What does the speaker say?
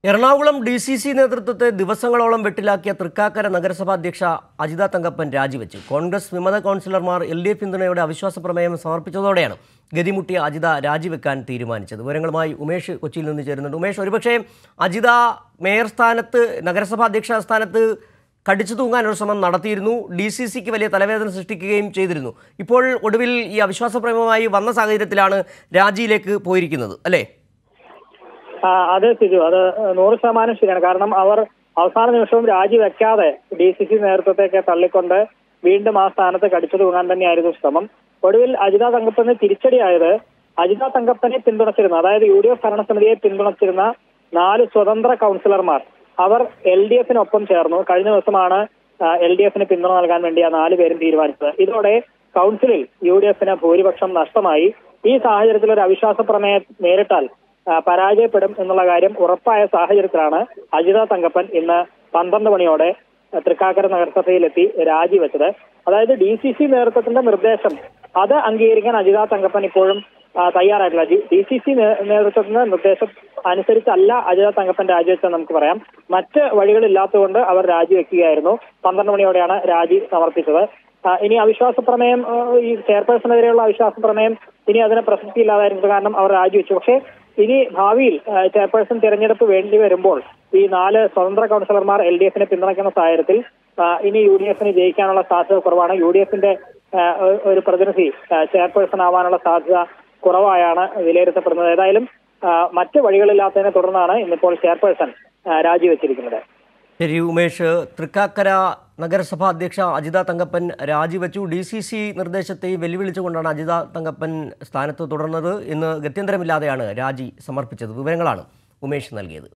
Ernakulam D C C നേതൃത്വത്തെ ദിവസങ്ങളോളം വെട്ടിലാക്കിയ തൃക്കാക്കര നഗരസഭാ അധ്യക്ഷ അജിത തങ്കപ്പൻ രാജിവെച്ചു കോൺഗ്രസ് വിമത കൗൺസിലർമാർ എൽ ഡി എഫ് പിന്തുണയോടെ അവിശ്വാസ പ്രമേയം സമർപ്പിച്ചതോടെയാണ് ഗതിമുട്ടിയ അജിത രാജിവെക്കാൻ തീരുമാനിച്ചത് വിവരങ്ങളുമായി ഉമേഷ് കൊച്ചിയിൽ നിന്ന് ചേരുന്നുണ്ട് ഉമേഷ് ഒരുപക്ഷേ അജിത മേയർ സ്ഥാനത്ത് നഗരസഭാ അധ്യക്ഷ സ്ഥാനത്ത് കടിച്ചു തൂങ്ങാനൊരു ശ്രമം നടത്തിയിരുന്നു ഡി സി സിക്ക് വലിയ തലവേദന സൃഷ്ടിക്കുകയും ചെയ്തിരുന്നു ഇപ്പോൾ ഒടുവിൽ ഈ അവിശ്വാസ പ്രമേയമായി വന്ന സാഹചര്യത്തിലാണ് രാജിയിലേക്ക് പോയിരിക്കുന്നത് അല്ലേ ആ, അതെ സിജു അത് നൂറ് ശതമാനം ശരിയാണ് കാരണം അവർ അവസാന നിമിഷവും രാജിവെക്കാതെ ഡി സി സി നേതൃത്വത്തെയൊക്കെ തള്ളിക്കൊണ്ട് വീണ്ടും ആ സ്ഥാനത്ത് കടിച്ചു തൂങ്ങാൻ തന്നെയായിരുന്നു ശ്രമം ഒടുവിൽ അജിത തങ്കപ്പന് തിരിച്ചടിയായത് അജിത തങ്കപ്പനെ പിന്തുണച്ചിരുന്ന അതായത് യു ഡി എഫ് ഭരണസമിതിയെ പിന്തുണച്ചിരുന്ന നാല് സ്വതന്ത്ര കൗൺസിലർമാർ അവർ എൽ ഡി എഫിനൊപ്പം ചേർന്നു കഴിഞ്ഞ ദിവസമാണ് എൽ ഡി എഫിന് പിന്തുണ നൽകാൻ വേണ്ടി ആ നാല് പേരും തീരുമാനിച്ചത് ഇതോടെ കൗൺസിലിൽ യു ഡി എഫിന് ഭൂരിപക്ഷം നഷ്ടമായി ഈ സാഹചര്യത്തിൽ ഒരു അവിശ്വാസ പ്രമേയം നേരിട്ടാൽ ആ, പരാജയപ്പെടും എന്നുള്ള കാര്യം ഉറപ്പായ സാഹചര്യത്തിലാണ് അജിത തങ്കപ്പൻ ഇന്ന് പന്ത്രണ്ട് മണിയോടെ ആ, തൃക്കാക്കര നഗരസഭയിലെത്തി രാജിവെച്ചത് അതായത് ഡി സി സി നേതൃത്വത്തിന്റെ നിർദ്ദേശം അത് അംഗീകരിക്കാൻ അജിത തങ്കപ്പൻ ഇപ്പോഴും ആ, തയ്യാറായിട്ടില്ല ഡി സി സി നേതൃത്വത്തിന്റെ നിർദ്ദേശം അനുസരിച്ചല്ല അജിത തങ്കപ്പൻ രാജിവെച്ചത് നമുക്ക് പറയാം മറ്റ് വഴികളില്ലാത്തതുകൊണ്ട് അവർ രാജിവെക്കുകയായിരുന്നു പന്ത്രണ്ട് മണിയോടെയാണ് രാജി സമർപ്പിച്ചത് ആ, ഇനി അവിശ്വാസ പ്രമേയം ആ, ഈ ചെയർപേഴ്സണെതിരെയുള്ള അവിശ്വാസ പ്രമേയം ഇനി അതിന് പ്രസക്തി ഇല്ലാതായിരുന്നത് കാരണം അവർ രാജിവെച്ചു പക്ഷേ ഇനി ഭാവിയിൽ ആ, ചെയർപേഴ്സൺ തിരഞ്ഞെടുപ്പ് വേണ്ടി വരുമ്പോൾ ഈ നാല് സ്വതന്ത്ര കൗൺസിലർമാർ എൽ ഡി എഫിനെ പിന്തുണയ്ക്കുന്ന സാഹചര്യത്തിൽ ആ, ഇനി യു ഡി എഫിന് ജയിക്കാനുള്ള സാധ്യത കുറവാണ് യു ഡി എഫിന്റെ ആ, ഒ- ഒരു പ്രതിനിധി ആ, ചെയർപേഴ്സൺ ആവാനുള്ള സാധ്യത കുറവായാണ് വിലയിരുത്തപ്പെടുന്നത് ഏതായാലും ആ, മറ്റ് വഴികളില്ലാത്തതിനെ തുടർന്നാണ് ഇന്നിപ്പോൾ ചെയർപേഴ്സൺ ആ, രാജിവെച്ചിരിക്കുന്നത് ശരി ഉമേഷ് തൃക്കാക്കര നഗരസഭാ അധ്യക്ഷ അജിത തങ്കപ്പൻ രാജിവെച്ചു ഡി സി സി നിർദ്ദേശത്തെ വെല്ലുവിളിച്ചുകൊണ്ടാണ് അജിത തങ്കപ്പൻ സ്ഥാനത്ത് തുടർന്നത് ഇന്ന് ഗത്യന്തരമില്ലാതെയാണ് രാജി സമർപ്പിച്ചത് വിവരങ്ങളാണ് ഉമേഷ് നൽകിയത്